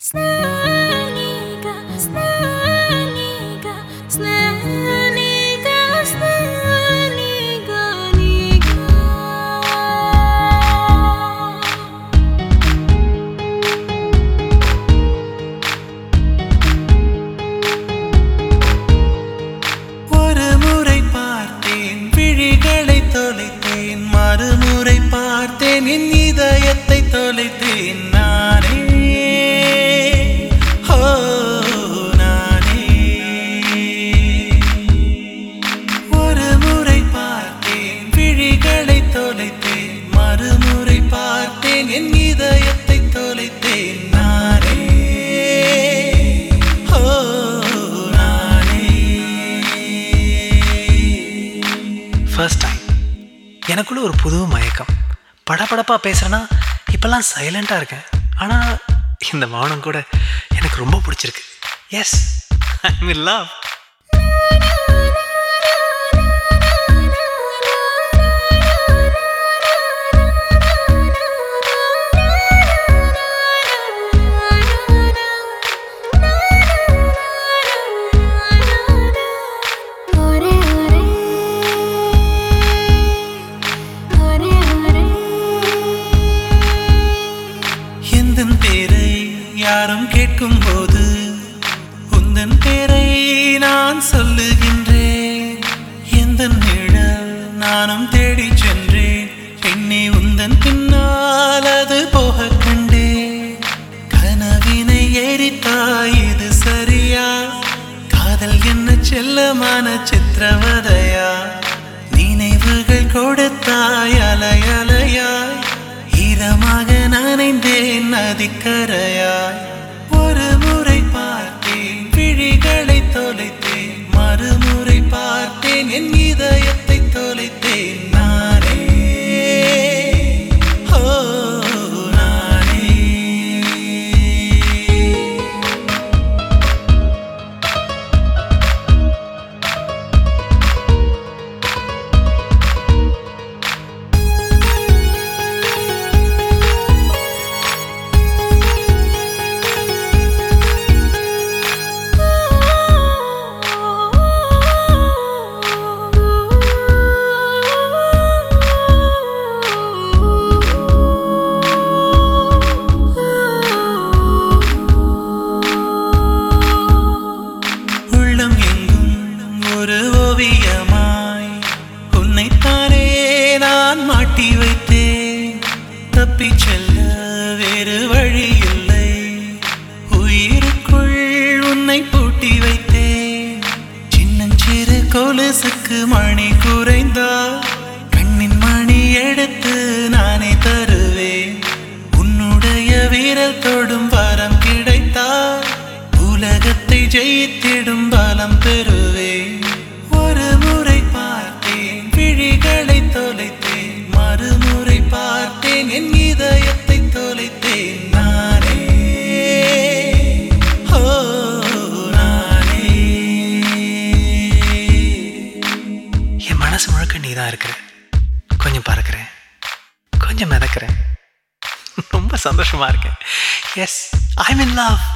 Snäniga, snäniga, snäniga, snäniga, niga. ஒரு முறை பார்த்தேன் விழிகளை தொலைத்தேன் மறுமுறை பார்த்தேன் என் இதயத்தை தொலைத்தேன் நானே ஓ நானே ஒரு முறை பார்த்தேன் விழிகளை தொலைத்தேன் மறுமுறை பார்த்தேன் என் இதயத்தை தொலைத்தேன் நானே ஓ நானே ஃபர்ஸ்ட் டைம் எனக்குள்ள ஒரு புது மயக்கம் படபடப்பாக பேசுகிறேன்னா இப்போல்லாம் சைலண்ட்டாக இருக்கேன் ஆனால் இந்த மௌனம் கூட எனக்கு ரொம்ப பிடிச்சிருக்கு எஸ் ஐ வில் லவ் ஒரே ஒரே ஒரே ஒரே எந்தன் பேரை யாரும் கேட்கும் போது உந்தன் பேரை நான் சொல்லுகின்றேன் எந்த நிழல் நானும் தேடி சென்றேன் என்னை உந்தன் பின்னால் அது போக கண்டேன் கனவினை எரித்தாய் இது சரியா காதல் என்ன செல்லமான சித்திரவதையா நினைவுகள் கொடுத்தாய் அலையலையாய் ஈரமாக நனைந்தேன் நதிக்கரையாய் ஒரு முறை பார்த்தேன் விழிகளை தொலைத்தேன் மறுமுறை பார்த்தேன் என் இதயத்தை தொலைத்தேன் நானே ஓ நானே உள்ளம் எங்கும் ஒரு ஓவியமாய் உன்னைத்தானே நான் மாட்டி வைத்தேன் தப்பிச் செல்ல வேறு வழி இல்லை உயிருக்குள் உன்னை பூட்டி வைத்தேன் சின்னஞ்சிறு கொலுசுக்கு மணி குறைந்தா கண்ணின் மணி எடுத்து நானே தருவேன் உன்னுடைய வீரல் தொடும் வரம் கிடைத்தால் உலகத்தை ஜெயித்திடும் பலம் பெறுவேன் ஒரு முறை பார்த்தேன் விழிகளை தொலைத்தேன் மறுமுறை பார்த்தேன் என் இதயத்தை தொலைத்தேன் நானே ஓ நானே என் மனசு முழுக்க நீ தான் இருக்கிற கொஞ்சம் பறக்கிறேன் கொஞ்சம் மிதக்கிறேன் ரொம்ப சந்தோஷமா இருக்கேன் எஸ் ஐ மீன் லவ்